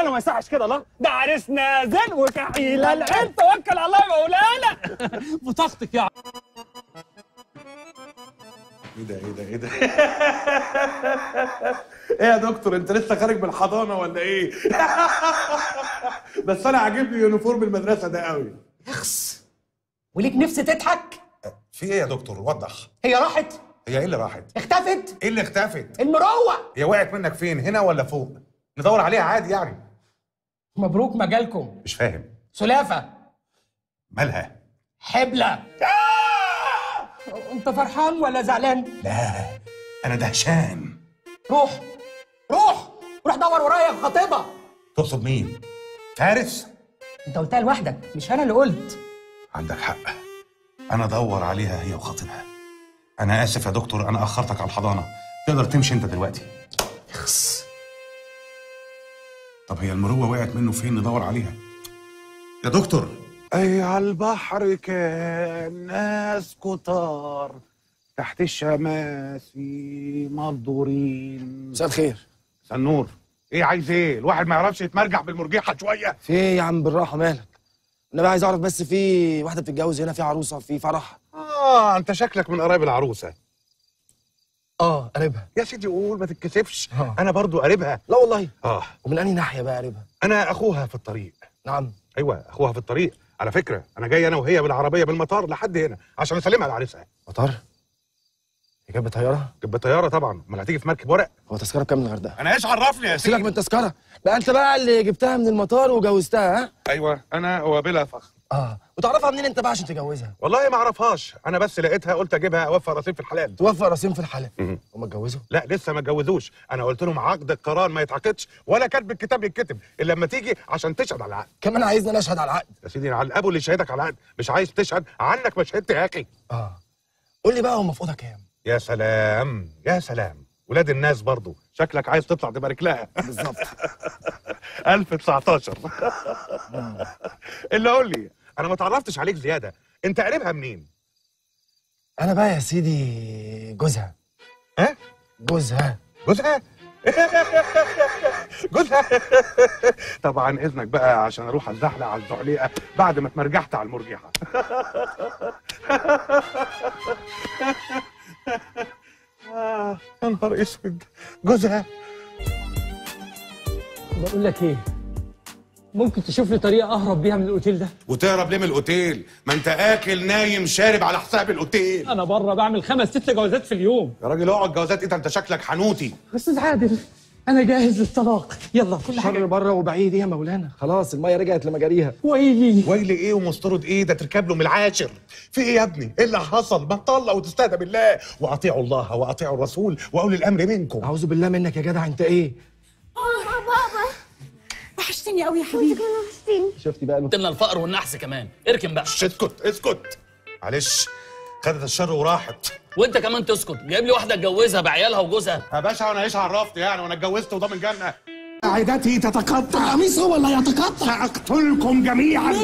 انا ما يصحش كده لا ده عريس نازل وكحيل العين توكل على الله يا مولانا بطاقتك يا ايه ده ايه ده ايه ده ايه يا دكتور انت لسه خارج من الحضانه ولا ايه بس انا عاجبني يونيفورم المدرسه ده قوي اخس وليك نفس تضحك في ايه يا دكتور وضح هي راحت هي ايه اللي راحت اختفت ايه اللي اختفت المروع هي وقعت منك فين هنا ولا فوق ندور عليها عادي يعني مبروك مجالكم مش فاهم سلافه مالها حبلة انت فرحان ولا زعلان لا انا دهشان روح روح روح دور ورايا يا خطيبه تقصد مين فارس انت قلتها لوحدك مش انا اللي قلت عندك حق انا ادور عليها هي وخطيبها انا اسف يا دكتور انا اخرتك على الحضانه تقدر تمشي انت دلوقتي اخس طب هي المروه وقعت منه فين ندور عليها يا دكتور اي على البحر كان ناس كتار تحت الشماسي مقدورين مساء الخير مساء النور ايه عايز ايه الواحد ما يعرفش يتمرجح بالمرجحه شويه في ايه يا عم بالراحه مالك انا بقى عايز اعرف بس في واحده بتتجوز هنا في عروسه في فرح اه انت شكلك من قرايب العروسه اه قريبها يا سيدي قول ما تتكسفش آه. انا برضو قريبها لا والله اه ومن انهي ناحيه بقى قريبها انا اخوها في الطريق نعم ايوه اخوها في الطريق على فكره انا جاي انا وهي بالعربيه بالمطار لحد هنا عشان اسلمها لعريسها مطار هي جنب طياره جنب طياره طبعا امال هتيجي في مركب ورق هو تذكره بكام من الغردقه انا ايش عرفني يا سيبك سيدي من التذكره بقى انت بقى اللي جبتها من المطار وجوزتها ها ايوه انا وبلا فخر اه وتعرفها منين انت بقى عشان تجوزها والله ما اعرفهاش انا بس لقيتها قلت اجيبها اوفر رصيد في الحلال توفى راسين في الحلال مهم. هم اتجوزوا لا لسه ما اتجوزوش انا قلت لهم عقد القران ما يتعقدش ولا كاتب الكتاب يتكتب الا لما تيجي عشان تشهد على العقد كمان عايزني انا اشهد على العقد يا سيدي على الابو اللي شهدك على العقد مش عايز تشهد عنك ما شهدت يا اخي اه قول لي بقى هم في اوضه كام يا سلام يا سلام ولاد الناس برضو شكلك عايز تطلع تبارك لها بالظبط 1019 اللي قول لي انا ما تعرفتش عليك زياده انت قريبها منين انا بقى يا سيدي جوزها ها جوزها جوزها جوزها طبعا اذنك بقى عشان اروح اتزحلق على الزحليقه بعد ما اتمرجحت على المرجحه آه، يا نهار اسود جوزها بقول لك ايه ممكن تشوف لي طريقه اهرب بيها من الاوتيل ده وتهرب ليه من الاوتيل ما انت اكل نايم شارب على حساب الاوتيل انا بره بعمل خمس ست جوازات في اليوم يا راجل اقعد جوازات ايه ده انت شكلك حنوتي استاذ عادل انا جاهز للطلاق يلا كل شر حاجه بره وبعيد ايه يا مولانا خلاص الميه رجعت لمجاريها ويلي ويل ايه ومسترد ايه ده تركب له من العاشر في ايه يا ابني ايه اللي حصل ما تطلق وتستهدى بالله واطيعوا الله واطيعوا الرسول واولي الامر منكم اعوذ بالله منك يا جدع انت ايه اه بابا وحشتني قوي يا حبيبي شفتي بقى قدمنا الفقر والنحس كمان اركن بقى اسكت اسكت معلش خدت الشر وراحت وانت كمان تسكت جايب لي واحده اتجوزها بعيالها وجوزها يا باشا وانا ايش عرفت يعني وانا اتجوزت وضامن جنه عيدتي تتقطع القميص هو اللي هيتقطع سأقتلكم جميعا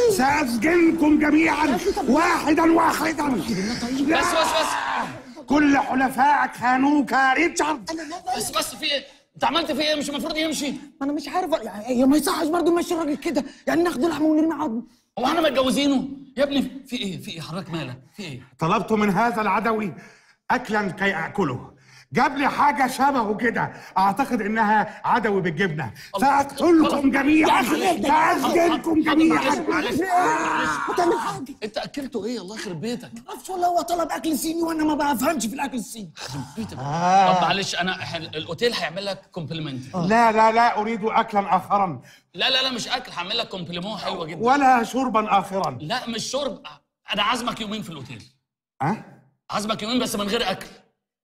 سأسجنكم جميعا واحدا واحدا بس بس بس كل حلفائك خانوك يا ريتشارد بس بس في ايه انت عملت في ايه مش المفروض يمشي ما انا مش عارف يعني هي ما يصحش برضه نمشي الراجل كده يعني ناخده لحمه ونرمي عظم هو احنا متجوزينه يا ابني في ايه في ايه حضرتك مالك في ايه طلبت من هذا العدوي اكلا كي اكله جاب لي حاجة شبهه كده أعتقد إنها عدوي بالجبنة سأقتلكم جميعا سأسجنكم جميعا معلش ما تعمل حاجه انت اكلته ايه الله يخرب بيتك ما اعرفش والله هو طلب اكل صيني وانا ما بفهمش في الاكل الصيني بيتك طب معلش انا إحنا الاوتيل هيعمل لك كومبلمنت لا لا لا أريد أكلا آخرا لا لا لا مش اكل هعمل لك كومبليمون حلوه جدا ولا شربا آخرا لا مش شرب انا عازمك يومين في الاوتيل أه؟ عازمك يومين بس من غير اكل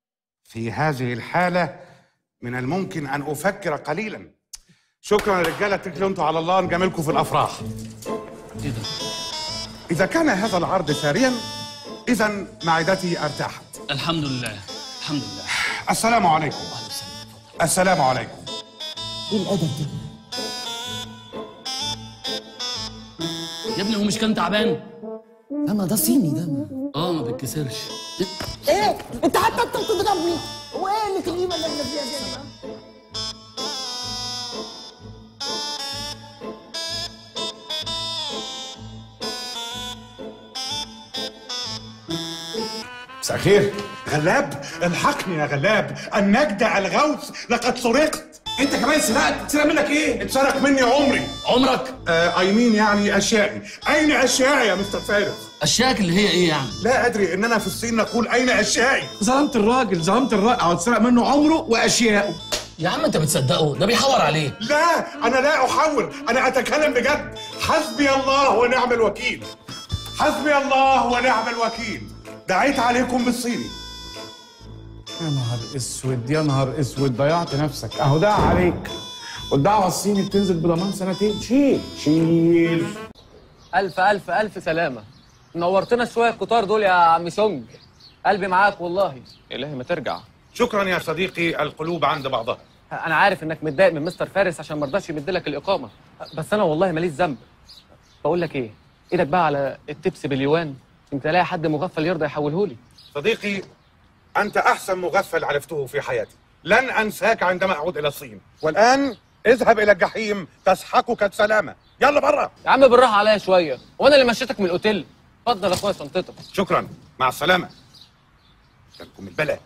في هذه الحالة من الممكن أن أفكر قليلا شكرا يا رجالة اتكلوا انتوا على الله نجاملكم في الأفراح ايه ده إذا كان هذا العرض ساريا إذا معدتي ارتاحت الحمد لله الحمد لله السلام عليكم وعليكم السلام. السلام عليكم ايه الادب ده يا ابني هو مش كان تعبان لا ما ده صيني ده ما. اه ما بيتكسرش ايه انت حتى انت بتضربني هو ايه اللي الغيبه اللي احنا فيها دي يا جماعه مساء الخير غلاب الحقني يا غلاب النجدة الغوث لقد سرقت انت كمان سرقت سرق منك ايه اتسرق مني عمري عمرك اي مين يعني اشيائي اين اشيائي يا مستر فارس اشياءك اللي هي ايه يعني لا ادري اننا في الصين نقول اين اشيائي ظلمت الراجل ظلمت الراجل او اتسرق منه عمره واشياءه يا عم انت بتصدقه ده بيحور عليه لا انا لا احور انا اتكلم بجد حسبي الله ونعم الوكيل حسبي الله ونعم الوكيل دعيت عليكم بالصيني يا نهار اسود يا نهار اسود ضيعت نفسك اهو ده عليك والدعوه الصيني بتنزل بضمان سنتين شيل شيل ألف ألف ألف سلامة نورتنا شوية الكتار دول يا عم شونج قلبي معاك والله إلهي ما ترجع شكرا يا صديقي القلوب عند بعضها أنا عارف إنك متضايق من مستر فارس عشان ما رضاش يمد لك الإقامة بس أنا والله ماليش ذنب بقول لك إيه إيدك بقى على التبس باليوان يمكن الاقي حد مغفل يرضى يحولهولي صديقي أنت أحسن مغفل عرفته في حياتي لن أنساك عندما أعود إلى الصين والآن اذهب إلى الجحيم تسحقك السلامة يلا برا يا عم بالراحة عليا شوية وأنا اللي مشيتك من الأوتيل اتفضل يا أخويا شنطتك شكرا مع السلامة جالكم البلاء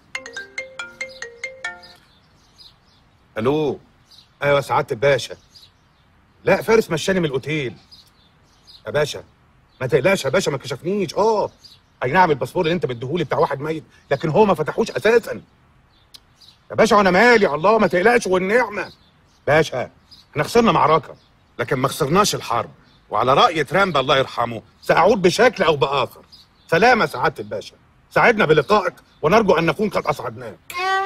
ألو أيوة سعادة الباشا لا فارس مشاني من الأوتيل يا باشا ما تقلقش يا باشا ما كشفنيش اه اي نعم الباسبور اللي انت مديهولي بتاع واحد ميت لكن هو ما فتحوش اساسا يا باشا وانا مالي الله ما تقلقش والنعمه باشا احنا خسرنا معركه لكن ما خسرناش الحرب وعلى راي ترامب الله يرحمه ساعود بشكل او باخر سلامه سعاده الباشا سعدنا بلقائك ونرجو ان نكون قد اسعدناك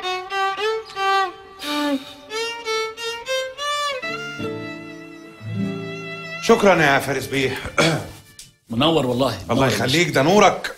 شكرا يا فارس بيه منور والله الله منور. يخليك ده نورك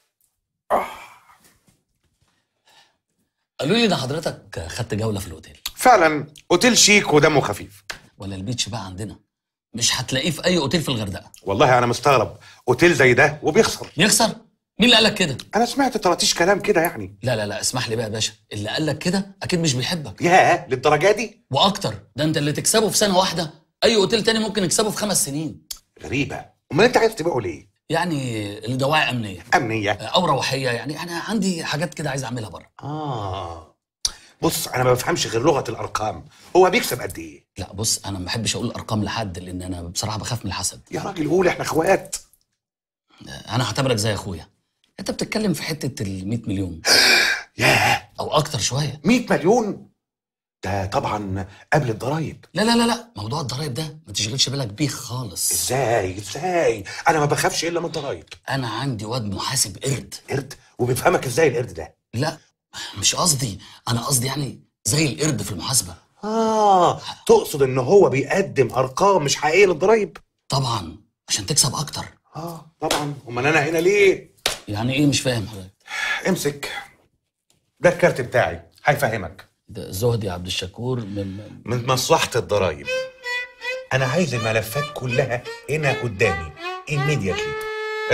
قالوا لي ده حضرتك خدت جوله في الاوتيل فعلا اوتيل شيك ودمه خفيف ولا البيتش بقى عندنا مش هتلاقيه في اي اوتيل في الغردقه والله انا مستغرب اوتيل زي ده وبيخسر يخسر مين اللي قال لك كده انا سمعت طراطيش كلام كده يعني لا لا لا اسمح لي بقى يا باشا اللي قال لك كده اكيد مش بيحبك ياه للدرجه دي واكتر ده انت اللي تكسبه في سنه واحده اي اوتيل تاني ممكن يكسبه في خمس سنين غريبه امال انت عايز تبيعه ليه يعني لدواعي امنيه امنيه او روحيه يعني انا عندي حاجات كده عايز اعملها بره اه بص انا ما بفهمش غير لغه الارقام هو بيكسب قد ايه لا بص انا ما بحبش اقول ارقام لحد لان انا بصراحه بخاف من الحسد يا راجل قول احنا اخوات انا هعتبرك زي اخويا انت بتتكلم في حته ال 100 مليون ياه او اكتر شويه 100 مليون ده طبعا قبل الضرايب لا لا لا لا موضوع الضرايب ده ما تشغلش بالك بيه خالص ازاي ازاي انا ما بخافش الا من الضرايب انا عندي واد محاسب قرد قرد وبيفهمك ازاي القرد ده لا مش قصدي انا قصدي يعني زي القرد في المحاسبه اه تقصد ان هو بيقدم ارقام مش حقيقيه للضرايب طبعا عشان تكسب اكتر اه طبعا امال انا هنا ليه يعني ايه مش فاهم حضرتك امسك ده الكارت بتاعي هيفهمك ده زهدي عبد الشكور من من مصلحه الضرايب انا عايز الملفات كلها هنا قدامي immediately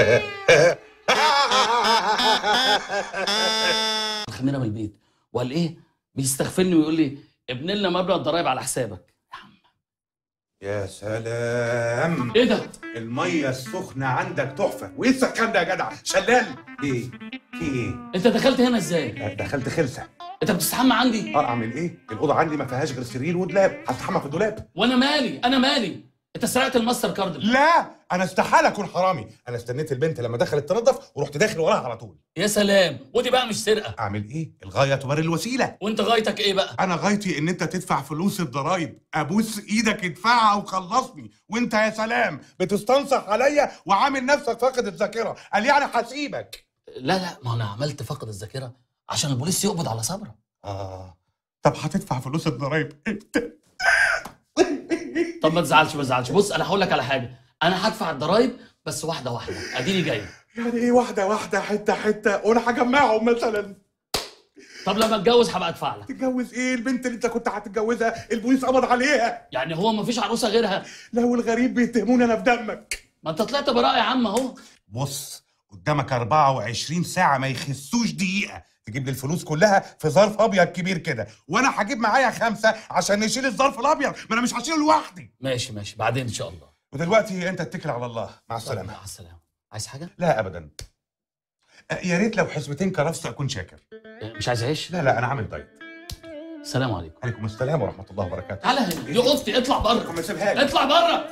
خلينا من البيت وقال ايه بيستغفلني ويقول لي ابن لنا مبلغ الضرايب على حسابك يا سلام ايه ده الميه السخنه عندك تحفه وايه السخان ده يا جدع شلال ايه في ايه انت دخلت هنا ازاي دخلت خلسه انت بتستحمى عندي اه اعمل ايه الاوضه عندي ما فيهاش غير سرير ودولاب هستحمى في الدولاب وانا مالي انا مالي انت سرقت الماستر كارد لا انا استحاله اكون حرامي انا استنيت البنت لما دخلت تنظف ورحت داخل وراها على طول يا سلام ودي بقى مش سرقه اعمل ايه الغايه تبرر الوسيله وانت غايتك ايه بقى انا غايتي ان انت تدفع فلوس الضرايب ابوس ايدك ادفعها وخلصني وانت يا سلام بتستنصح عليا وعامل نفسك فاقد الذاكره قال يعني هسيبك لا لا ما انا عملت فقد الذاكره عشان البوليس يقبض على صبرا اه طب هتدفع فلوس الضرايب امتى طب ما تزعلش ما تزعلش بص انا هقول لك على حاجه انا هدفع الضرايب بس واحده واحده اديني جاي يعني ايه واحده واحده حته حته وانا هجمعهم مثلا طب لما اتجوز هبقى ادفع لك تتجوز ايه البنت اللي انت كنت هتتجوزها البوليس قبض عليها يعني هو ما فيش عروسه غيرها لو الغريب بيتهموني انا في دمك ما انت طلعت براءه يا عم اهو بص قدامك 24 ساعة ما يخسوش دقيقة تجيب لي الفلوس كلها في ظرف أبيض كبير كده وأنا هجيب معايا خمسة عشان نشيل الظرف الأبيض ما أنا مش هشيله لوحدي ماشي ماشي بعدين ان شاء الله ودلوقتي أنت اتكل على الله مع السلامة مع السلامه عايز حاجه لا أبدا يا ريت لو حسبتين كرفس اكون شاكر مش عايز عيش لا لا انا عامل دايت السلام عليكم عليكم السلام ورحمه الله وبركاته تعالى هنا دي اختي اطلع بره ما سيبها لي اطلع بره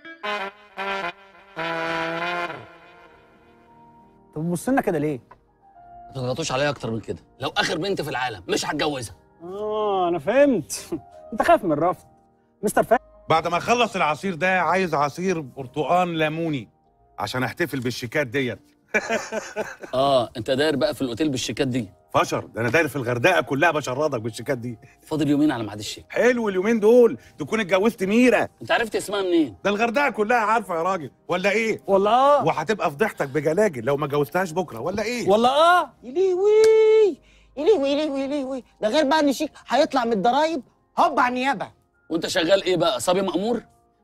طب بص لنا كده ليه؟ ما تضغطوش عليا اكتر من كده لو اخر بنت في العالم مش هتجوزها اه انا فهمت انت خايف من الرفض مستر فا بعد ما اخلص العصير ده عايز عصير برتقان ليموني عشان احتفل بالشيكات ديت اه انت داير بقى في الاوتيل بالشيكات دي فشر ده انا داير في الغردقه كلها بشردك بالشيكات دي فاضل يومين على ميعاد الشيك حلو اليومين دول تكون اتجوزت ميره انت عرفت اسمها منين ده الغردقه كلها عارفه يا راجل ولا ايه والله اه وهتبقى فضيحتك بجلاجل لو ما جوزتهاش بكره ولا ايه والله اه يليوي يليوي يليوي يليوي ده غير بقى ان شيك هيطلع من الضرايب هوب على النيابه وانت شغال ايه بقى صبي مأمور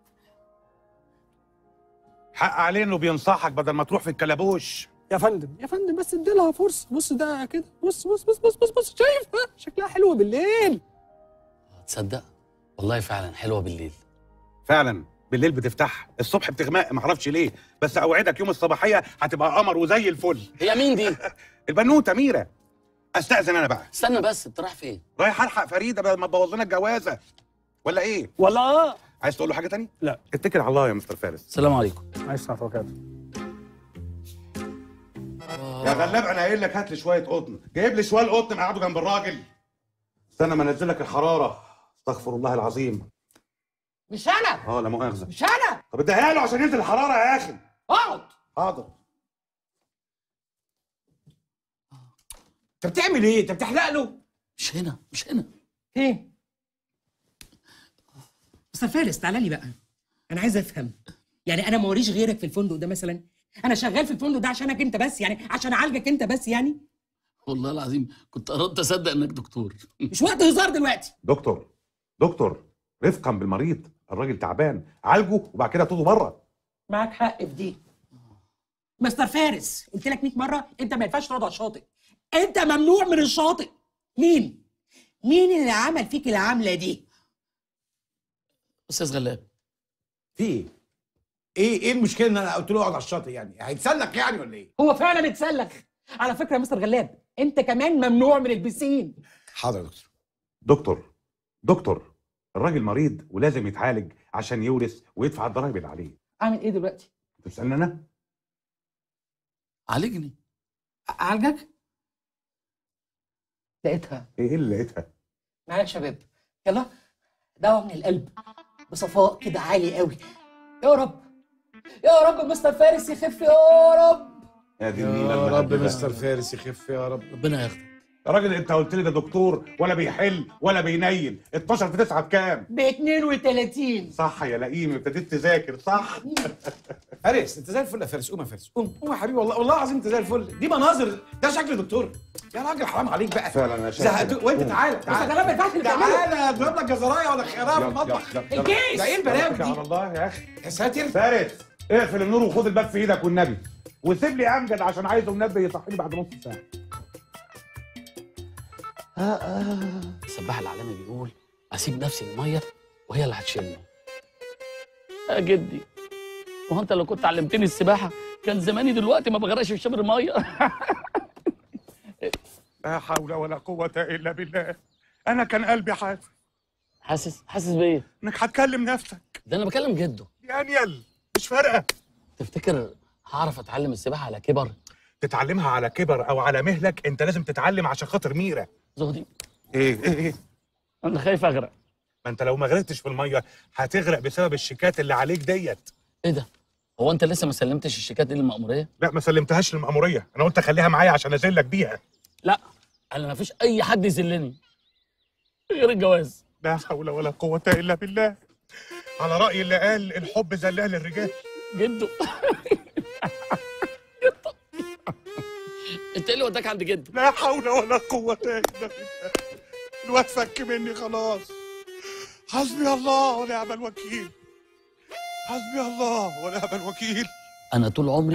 حق عليه انه بينصحك بدل ما تروح في الكلابوش يا فندم يا فندم بس اديلها فرصه بص ده كده بص بص بص بص بص بص شايف ها؟ شكلها حلو بالليل تصدق والله فعلا حلوه بالليل فعلا بالليل بتفتح الصبح بتغمق معرفش ليه بس اوعدك يوم الصباحيه هتبقى قمر وزي الفل هي مين دي البنوته ميره استاذن انا بقى استنى بس انت رايح فين رايح الحق فريده بدل ما تبوظ لنا الجوازه ولا ايه والله اه عايز تقول له حاجه تاني لا. اتكل على الله يا مستر فارس السلام عليكم عايز السلام وكده يا غلاب انا قايل لك هات لي شويه قطن جايب لي شويه قطن قعدوا جنب الراجل استنى ما انزل لك الحراره استغفر الله العظيم مش انا اه لا مؤاخذه مش انا طب اديها له عشان ينزل الحراره يا اخي اقعد حاضر انت بتعمل ايه؟ انت بتحلق له؟ مش هنا مش هنا ايه مستر فارس تعالى لي بقى انا عايز افهم يعني انا موريش غيرك في الفندق ده مثلا انا شغال في الفندق ده عشانك انت بس يعني عشان اعالجك انت بس يعني والله العظيم كنت قررت اصدق انك دكتور مش وقت هزار دلوقتي دكتور دكتور رفقا بالمريض الراجل تعبان عالجه وبعد كده طوله بره معاك حق في دي مستر فارس قلت لك 100 مره انت ما ينفعش تقعد على الشاطئ انت ممنوع من الشاطئ مين مين اللي عمل فيك العمله دي استاذ غلاب في ايه؟ ايه ايه المشكله ان انا قلت له اقعد على الشاطئ يعني؟ هيتسلق يعني ولا ايه؟ هو فعلا اتسلخ على فكره يا مستر غلاب انت كمان ممنوع من البسين حاضر يا دكتور دكتور دكتور الراجل مريض ولازم يتعالج عشان يورث ويدفع الضرايب اللي عليه اعمل ايه دلوقتي تسالني انا عالجني اعالجك لقيتها ايه اللي لقيتها معايا يا شباب يلا دواء من القلب بصفاء كده عالي قوي يا رب يا رب مستر فارس يخف يا رب يا دي يا النيلة رب المهببة. مستر فارس يخف يا رب ربنا ياخدك يا راجل انت قلت لي ده دكتور ولا بيحل ولا بينيل 12 في 9 بكام ب 32 صح يا لئيم ابتديت تذاكر صح فارس انت زي الفل يا فارس قوم يا فارس قوم قوم يا حبيبي والله والله العظيم انت زي الفل دي مناظر ده شكل دكتور يا راجل حرام عليك بقى فعلا يا شيخ زهقت وانت تعالى مستر تعالى غلاب ما ينفعش اللي بتعمله تعالى اضرب لك جزرايه ولا خياريه في المطبخ الكيس ده ايه البلاوي على دي الله يا اخي يا ساتر فارس اقفل النور وخد الباب في ايدك والنبي وسيب لي امجد عشان عايزه منبه يصحيني بعد نص ساعه السباح العالمي بيقول اسيب نفسي الميه وهي اللي هتشيلني يا جدي وهو انت لو كنت علمتني السباحه كان زماني دلوقتي ما بغرقش في شبر الميه لا حول ولا قوه الا بالله انا كان قلبي حاسس حاسس حاسس بايه انك هتكلم نفسك ده انا بكلم جده يا انيل مش فارقه تفتكر هعرف اتعلم السباحه على كبر تتعلمها على كبر او على مهلك انت لازم تتعلم عشان خاطر ميرا زهدي ايه ايه ايه انا خايف اغرق ما انت لو ما غرقتش في الميه هتغرق بسبب الشيكات اللي عليك ديت ايه ده هو انت لسه ما سلمتش الشيكات دي للمأموريه لا ما سلمتهاش للمأمورية انا قلت اخليها معايا عشان ازلك بيها لا انا ما فيش اي حد يذلني غير الجواز لا حول ولا قوة الا بالله على رأي اللي قال الحب زلال للرجال جده انت ايه اللي وداك عند جده لا حول ولا قوة الا بالله الواد فك مني خلاص حسبي الله ونعم الوكيل حسبي الله ونعم الوكيل انا طول عمري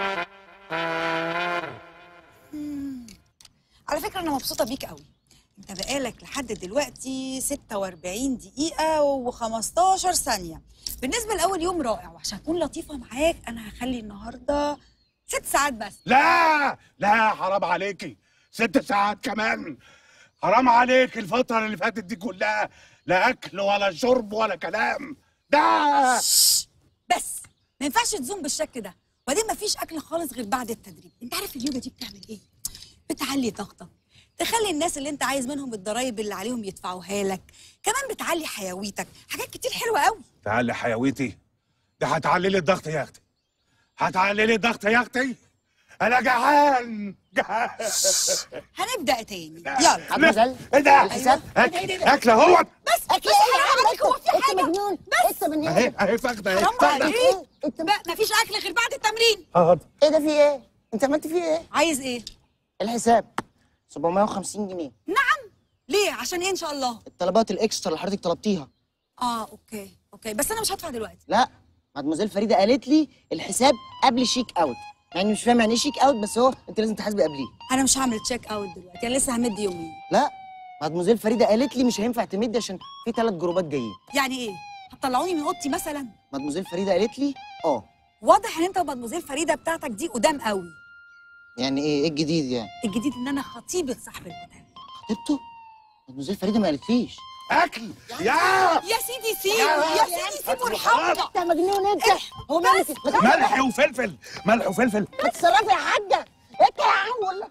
على فكرة أنا مبسوطة بيك قوي أنت بقالك لحد دلوقتي 46 دقيقة و15 ثانية بالنسبة لأول يوم رائع وعشان أكون لطيفة معاك أنا هخلي النهاردة ست ساعات بس لا لا حرام عليكي ست ساعات كمان حرام عليك الفترة اللي فاتت دي كلها لا أكل ولا شرب ولا كلام ده بس ما ينفعش تزوم بالشكل ده وبعدين ما فيش اكل خالص غير بعد التدريب انت عارف اليوجا دي بتعمل ايه بتعلي ضغطك تخلي الناس اللي انت عايز منهم الضرايب اللي عليهم يدفعوها لك كمان بتعلي حيويتك حاجات كتير حلوه قوي تعالي حيويتي ده هتعلي لي الضغط يا أختي هتعلي لي الضغط يا أختي أنا جعان جعان هنبدا تاني يلا لا، ايه ده؟ الحساب؟ أكل إيه ده، إيه ده؟ أكل اهوت بس بس حرام عليك هو في حاجه مجنون بس انت مجنون اهي اهي فاخدة اهي حرام فاخدة. عليك ما فيش اكل غير بعد التمرين حاضر ايه ده في ايه انت عملت فيه ايه عايز ايه الحساب 750 جنيه نعم ليه عشان ايه ان شاء الله الطلبات الاكسترا اللي حضرتك طلبتيها اه اوكي اوكي بس انا مش هدفع دلوقتي لا مدموزيل فريده قالت لي الحساب قبل شيك اوت يعني مش فاهم يعني ايه شيك اوت بس هو انت لازم تحاسبي قبليه انا مش هعمل تشيك اوت دلوقتي انا لسه همد يومين لا مدموزيل فريده قالت لي مش هينفع تمدي عشان في ثلاث جروبات جايين يعني ايه هتطلعوني من اوضتي مثلا مدموزيل فريده قالت لي اه واضح ان انت ومدموزيل فريده بتاعتك دي قدام قوي يعني ايه ايه الجديد يعني الجديد ان انا خطيبه صاحب الاوتيل خطيبته مدموزيل فريده ما قالتليش أكل يا يا سيدي سيب يا سيدي سيب وارحمنا انت مجنون انت هو مالك ملح وفلفل ملح وفلفل ما تتصرفي يا حاجه انت يا عم والله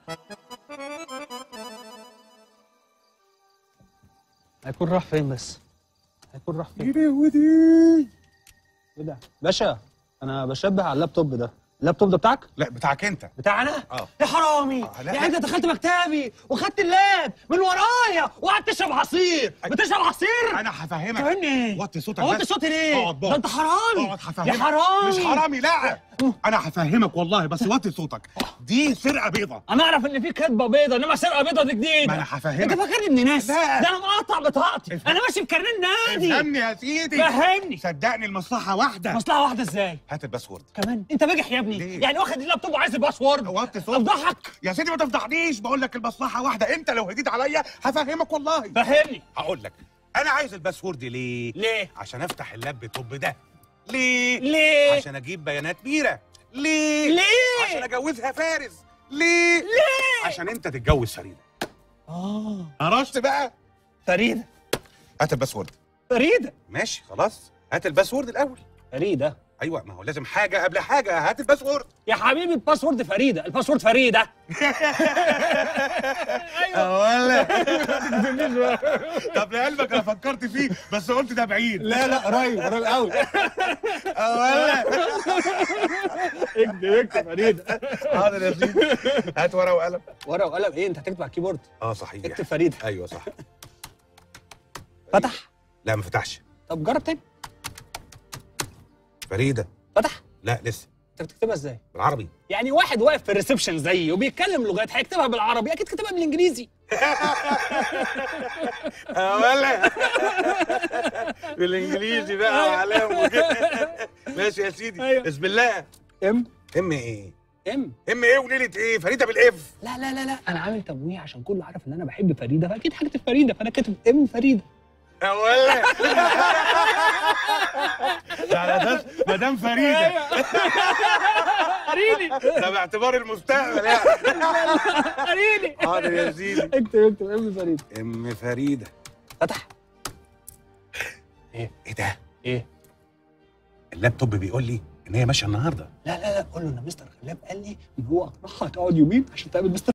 هيكون راح فين بس هيكون راح فين ودي ايه ده باشا انا بشبه على اللابتوب ده اللابتوب ده بتاعك لا بتاعك أنت بتاعنا اه يا حرامي آه، لا، يعني لا. انت دخلت مكتبي وخدت اللاب من ورايا وقعدت تشرب عصير بتشرب عصير أنا هفهمك فهمني ايه وطي صوتك وطي بس. صوتي ليه اقعد ده بقى. انت حرامي اقعد هفهمك يا حرامي مش حرامي لا انا هفهمك والله بس وطي صوتك دي سرقه بيضه انا اعرف ان في كدبه بيضه انما سرقه بيضه دي جديده ما أنا هفهمك. انت فاكرني ابن ناس لا. ده انا مقاطع بطاقتي انا ماشي بكارنيه النادي فهمني يا سيدي فهمني صدقني المصلحه واحده مصلحه واحده ازاي هات الباسورد كمان انت بجح يا ابني ليه؟ يعني واخد اللابتوب وعايز الباسورد وطي صوتك افضحك يا سيدي ما تفضحنيش بقول لك المصلحه واحده انت لو هديت عليا هفهمك والله فهمني هقول لك انا عايز الباسورد ليه ليه عشان افتح اللابتوب ده ليه ليه عشان اجيب بيانات ميرا ليه ليه عشان اجوزها فارس ليه ليه عشان انت تتجوز فريده اه قرشت بقى فريده هات الباسورد فريده ماشي خلاص هات الباسورد الاول فريده ايوه ما هو لازم حاجه قبل حاجه هات الباسورد يا حبيبي الباسورد فريده الباسورد فريده ولا طب لعلمك انا فكرت فيه بس قلت ده بعيد لا لا قريب قريب قوي ولا اكتب اكتب فريده حاضر يا سيدي هات ورقه وقلم ورقه وقلم ايه انت هتكتب على الكيبورد اه صحيح اكتب فريده ايوه صح فتح لا ما فتحش طب جرب تاني فريده فتح لا لسه انت بتكتبها ازاي بالعربي يعني واحد واقف في الريسبشن زيي وبيتكلم لغات هيكتبها بالعربي اكيد كتبها بالانجليزي ولا بالانجليزي بقى وعلام وكده ماشي يا سيدي أيوة. بسم الله ام ام ايه ام ام ايه وليله ايه فريده بالاف لا لا لا لا انا عامل تمويه عشان كله عارف ان انا بحب فريده فاكيد هكتب فريده فانا كاتب ام فريده ولا ده مدام فريده قريني ده باعتبار المستقبل يعني قريني حاضر يا سيدي اكتب اكتب ام فريده ام فريده فتح ايه ده ايه اللابتوب بيقول لي ان هي ماشيه النهارده لا لا لا قول له ان مستر خلاب قال لي ان هو اقنعها تقعد يومين عشان تقابل مستر